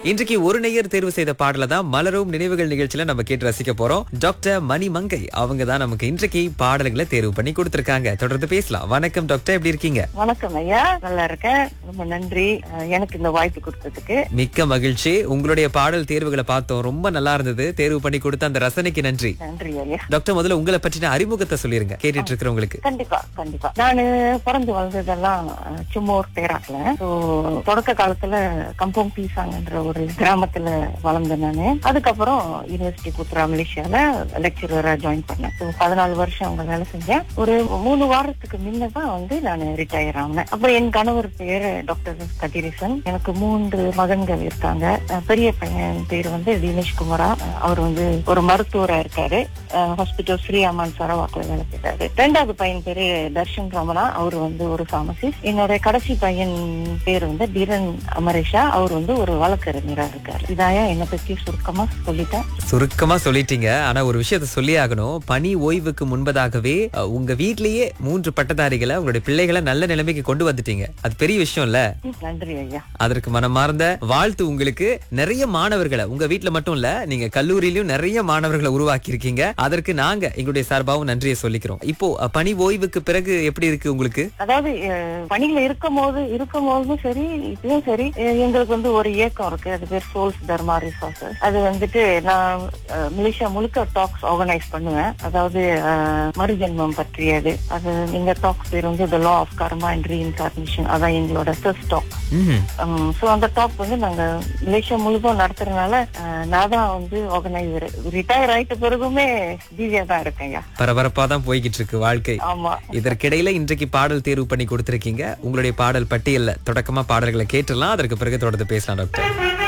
இன்றைக்கு ஒரு நேயர் தேர்வு செய்த பாடல தான் மலரும் நினைவுகள் நிகழ்ச்சியில நம்ம கேட்டு ரசிக்க போறோம் டாக்டர் மணி மங்கை அவங்க தான் நமக்கு இன்றைக்கு பாடல்களை தேர்வு பண்ணி கொடுத்திருக்காங்க தொடர்ந்து பேசலாம் வணக்கம் டாக்டர் எப்படி இருக்கீங்க வணக்கம் ஐயா நல்லா இருக்கேன் ரொம்ப நன்றி அஹ் எனக்கு இந்த வாய்ப்பு கொடுத்ததுக்கு மிக்க மகிழ்ச்சி உங்களுடைய பாடல் தேர்வுகளை பார்த்தோம் ரொம்ப நல்லா இருந்தது தேர்வு பண்ணி கொடுத்த அந்த ரசனைக்கு நன்றி நன்றி ஐயா டாக்டர் முதல்ல உங்களை பற்றின அறிமுகத்தை சொல்லிருங்க கேட்டுட்டு இருக்கிறவங்களுக்கு கண்டிப்பா கண்டிப்பா நானு பிறந்து வளர்ந்ததெல்லாம் அஹ், சும்மோர் பேராக்கல ஸோ தொடக்க காலத்துல கம்போங் பீசாங்கன்ற ஒரு கிராமத்துல வளர்ந்தேன் நானு அதுக்கப்புறம் யூனிவர்சிட்டி குத்ரா மலேசியால லெக்சரரா ஜாயின் பண்ணேன் ஸோ பதினாலு வருஷம் அங்க வேலை செஞ்சேன் ஒரு மூணு வாரத்துக்கு முன்ன தான் வந்து நான் ரிட்டையர் ஆனேன் அப்புறம் என் கணவர் பேரு டாக்டர் கதிரேசன் எனக்கு மூன்று மகன்கள் இருக்காங்க அஹ், பெரிய பையன் பேர் வந்து தினேஷ் குமாரா அஹ், அவர் வந்து ஒரு மருத்துவரா இருக்காரு ஹாஸ்பிட்டல் ஸ்ரீ அம்மான் சரவாக்கில் வேலை செய்றாரு ரெண்டாவது பையன் பேரு தர்ஷன் ரமணா அவர் வந்து ஒரு பார்மசிஸ்ட் என்னோட கடைசி பையன் பேர் வந்து தீரன் அமரேஷா அவர் வந்து ஒரு வழக்கறிஞரா இருக்காரு இதாயா என்னை பத்தி சுருக்கமா சொல்லிட்டேன் சுருக்கமா சொல்லிட்டீங்க ஆனா ஒரு விஷயத்த சொல்லி ஆகணும் பணி ஓய்வுக்கு முன்பதாகவே அஹ், உங்க வீட்லயே மூன்று பட்டதாரிகளை உங்களுடைய பிள்ளைகளை நல்ல நிலைமைக்கு கொண்டு வந்துட்டீங்க அது பெரிய விஷயம் இல்ல நன்றி ஐயா அதற்கு மனமார்ந்த வாழ்த்து உங்களுக்கு நிறைய மாணவர்களை உங்க வீட்ல மட்டும் இல்ல நீங்க கல்லூரியிலயும் நிறைய மாணவர்களை உருவாக்கி இருக்கீங்க அதற்கு நாங்க எங்களுடைய சார்பாகவும் நன்றியை சொல்லிக்கிறோம் இப்போ அஹ், பணி ஓய்வுக்கு பிறகு எப்படி இருக்கு உங்களுக்கு அதாவது அஹ், பணியில இருக்கும் போது இருக்கும் போதும் சரி இப்பயும் சரி அஹ், எங்களுக்கு வந்து ஒரு இயக்கம் இருக்கு அது பேர் சோல்ஸ் தர்மா ரிசோர்சஸ் அது வந்துட்டு நான் அஹ், மலேசியா முழுக்க டாக்ஸ் ஆர்கனைஸ் பண்ணுவேன் அதாவது அஹ், மறுஜென்மம் பற்றியது அது எங்க டாக்ஸ் பேர் வந்து the law of karma and reincarnation அதான் எங்களோட ஃபர்ஸ்ட் டாக் ம்ஹும். ஸோ அந்த டாக் வந்து நாங்க மலேசியா முழுதும் நடத்துறதுனால அஹ், நான் தான் வந்து ஆர்கனைசர் ரிட்டையர் ஆயிட்ட பிறகுமே பிஸியா தான் இருக்கேன்யா பரபரப்பா தான் போய்கிட்டு இருக்கு வாழ்க்கை ஆமா இதற்கிடையில இன்றைக்கு பாடல் தேர்வு பண்ணி கொடுத்திருக்கீங்க உங்களுடைய பாடல் பட்டியல்ல தொடக்கமா பாடல்களை கேட்டுலாம் அதற்கு பிறகு தொடர்ந்து பேசலாம் டாக்டர்